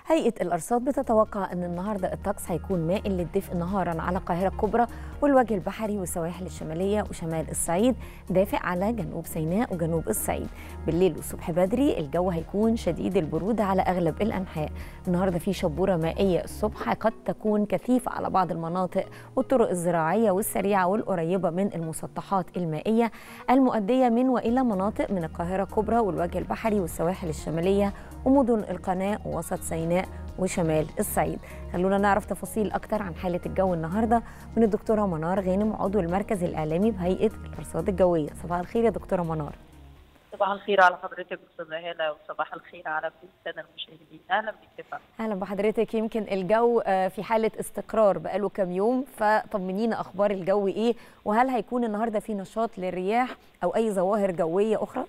هيئة الأرصاد بتتوقع أن النهاردة الطقس هيكون مائل للدفء نهارا على القاهرة الكبرى والوجه البحري والسواحل الشمالية وشمال الصعيد دافئ على جنوب سيناء وجنوب الصعيد بالليل والصبح بدري الجو هيكون شديد البرودة على أغلب الأنحاء النهاردة في شبورة مائية الصبح قد تكون كثيفة على بعض المناطق والطرق الزراعية والسريعة والقريبة من المسطحات المائية المؤدية من وإلى مناطق من القاهرة الكبرى والوجه البحري والسواحل الشمالية ومدن القناة ووسط سيناء وشمال الصعيد خلونا نعرف تفاصيل أكتر عن حالة الجو النهاردة من الدكتورة منار غانم عضو المركز الإعلامي بهيئة الأرصاد الجوية صباح الخير يا دكتورة منار صباح الخير على حضرتك استاذه هاله وصباح الخير على كل الساده المشاهدين اهلا بك اهلا بحضرتك يمكن الجو في حاله استقرار بقاله كام يوم فطمنينا اخبار الجو ايه وهل هيكون النهارده في نشاط للرياح او اي ظواهر جويه اخرى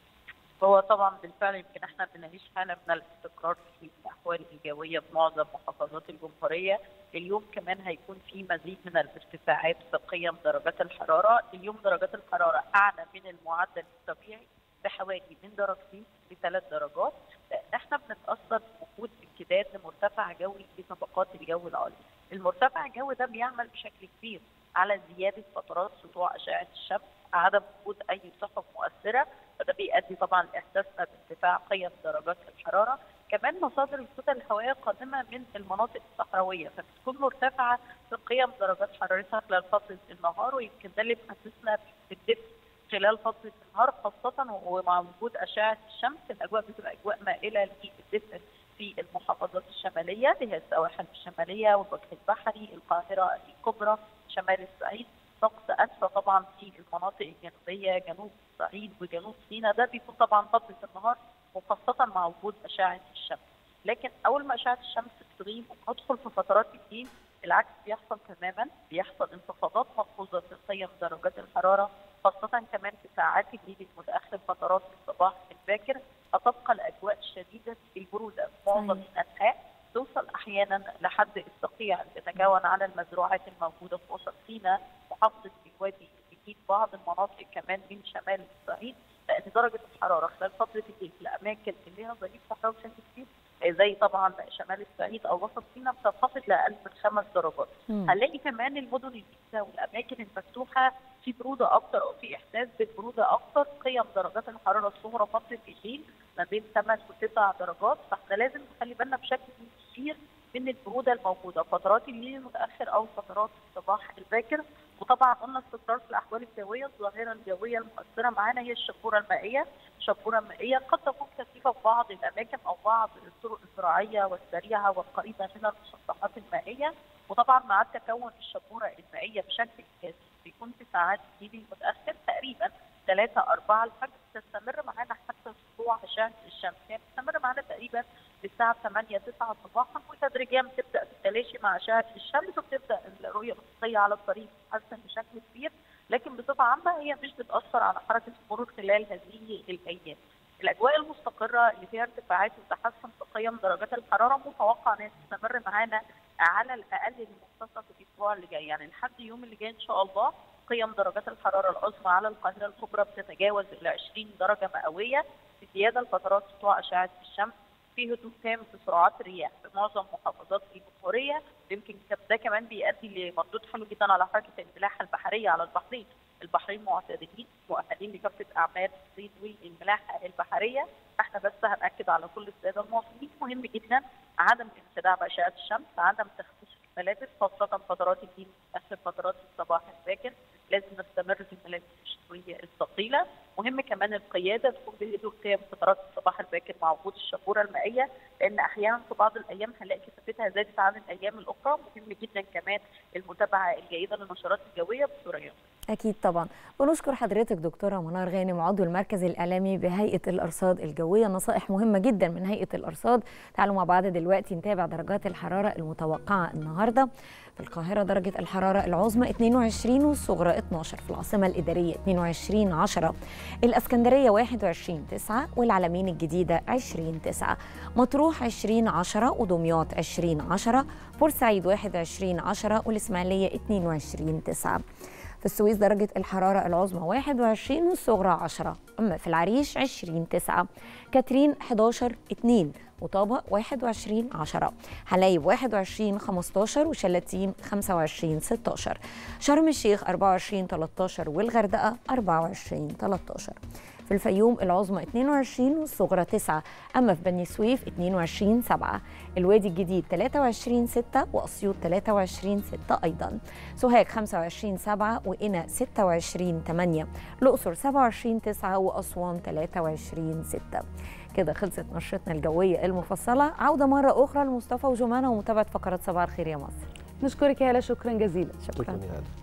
هو طبعا بالفعل يمكن احنا بنعيش حاله من الاستقرار في الاحوال الجويه في معظم محافظات الجمهوريه اليوم كمان هيكون في مزيد من الارتفاعات في قيم درجات الحراره اليوم درجات الحراره اعلى من المعدل الطبيعي بحوالي من درجتين لثلاث درجات لان احنا بنتاثر بوجود امتداد لمرتفع جوي في طبقات الجو العليا. المرتفع الجوي ده بيعمل بشكل كبير على زياده فترات سطوع اشعه الشمس، عدم وجود اي سحب مؤثره فده بيؤدي طبعا لاحساسنا بارتفاع قيم درجات الحراره، كمان مصادر الكتل الهوائيه قادمه من المناطق الصحراويه فبتكون مرتفعه في قيم درجات حرارتها خلال فتره النهار ويمكن ده اللي بيحسسنا بالدفء خلال فتره النهار خاصه ومع وجود اشعه الشمس الاجواء بتبقى اجواء مائله للدفء في المحافظات الشماليه اللي هي السواحل الشماليه والوجه البحري القاهره الكبرى شمال الصعيد طقس اسفل طبعا في المناطق الجنوبيه جنوب الصعيد وجنوب سيناء ده بيكون طبعا فتره النهار وخاصه مع وجود اشعه الشمس لكن اول ما اشعه الشمس تغيب وندخل في فترات الليل العكس بيحصل تماما بيحصل انخفاضات ملحوظه في قيم درجات الحراره خاصة كمان في ساعات الليل المتأخر فترات الصباح الباكر هتبقى الأجواء شديدة البرودة في معظم الأنحاء توصل أحيانا لحد الصقيع اللي تتكون على المزروعات الموجودة في وسط سيناء محافظة الوادي الجديد بعض المناطق كمان من شمال الصعيد لأن درجة الحرارة خلال فترة الليل في الأماكن اللي هي ظهير صحراوي بشكل كبير زي طبعا شمال الصعيد او وسط سيناء بتنخفض لاقل من خمس درجات. هنلاقي كمان المدن الجديده والاماكن المفتوحه في بروده اكتر او في احساس بالبروده اكتر قيم درجات الحراره الصغرى فتره الليل ما بين 8 و9 درجات فاحنا لازم نخلي بالنا بشكل كبير من البروده الموجوده فترات الليل المتاخر او فترات الصباح الباكر وطبعا قلنا استقرار في الاحوال الجويه الظاهره الجويه المؤثره معانا هي الشبوره المائيه الشبوره المائيه قد تكون كثيفه في بعض الاماكن او بعض الطرق الزراعيه والسريعه والقريبه من المسطحات المائيه وطبعا مع تكون الشبوره المائيه بشكل اساسي بيكون في ساعات الليل المتاخر تقريبا 3 4 الفجر تستمر معانا حتى سطوع اشعه الشمس يعني بتستمر معانا تقريبا للساعه 8 9 صباحا وتدريجيا بتبدا تتلاشي مع اشعه الشمس وبتبدا الرؤيه الافقيه على الطريق تتحسن بشكل كبير لكن بصفه عامه هي مش بتاثر على حركه المرور خلال هذه الايام. الاجواء المستقره اللي فيها ارتفاعات وتحسن في قيم درجات الحراره متوقع انها تستمر معانا على الاقل لمنتصف الاسبوع اللي جاي يعني لحد يوم اللي جاي ان شاء الله قيم درجات الحراره العظمى على القاهره الكبرى بتتجاوز ال 20 درجه مئويه بزياده لفترات سطوع اشعه الشمس في هدوء تام في سرعات الرياح في معظم محافظات الجمهوريه يمكن ده كمان بيؤدي لمردود حلو جدا على حركه الملاحه البحريه على البحرين البحرين معتادين مؤهلين لكافه اعمال الصيد والملاحه البحريه احنا بس هناكد على كل الساده المواطنين مهم جدا عدم الانخداع باشعه الشمس عدم تخفيف الملابس خاصه فترات الليل اخر فترات الصباح الباكر لازم نستمر في الملابس الشتويه الثقيله مهم كمان القياده تكون بهدوء تام فترات الصباح الباكر مع وجود الشبوره المائيه لان احيانا في بعض الايام هنلاقي كثافتها زادت عن الايام الاخرى مهم جدا كمان المتابعه الجيده للنشرات الجويه بصوره يوميه أكيد طبعا ونشكر حضرتك دكتورة منار غانم عضو المركز الإعلامي بهيئة الأرصاد الجوية نصائح مهمة جدا من هيئة الأرصاد تعالوا مع بعض دلوقتي نتابع درجات الحرارة المتوقعة النهاردة في القاهرة درجة الحرارة العظمى 22 والصغرى 12 في العاصمة الإدارية 22 10 الأسكندرية 21 9 والعلمين الجديدة 20 9 مطروح 20 10 ودمياط 20 10 بورسعيد 21 10 والإسماعيلية 22 9 في السويس درجة الحرارة العظمى 21 والصغرى 10 أما في العريش 20 9 كاترين 11 2 وطابق 21 10 حلايب 21 15 وشلاتين 25 16 شرم الشيخ 24 13 والغردقة 24 13 في الفيوم العظمى 22 والصغرى 9 أما في بني سويف 22 7 الوادي الجديد 23 6 وأسيوط 23 6 أيضا سوهاج 25 7 وقنا 26 8 الأقصر 27 9 وأسوان 23 6 كده خلصت نشرتنا الجوية المفصلة عودة مرة أخرى لمصطفى وجمانة ومتابعة فقرات صباح الخير يا مصر نشكرك يا هلا شكرا جزيلا شكرا شكرا يا هلا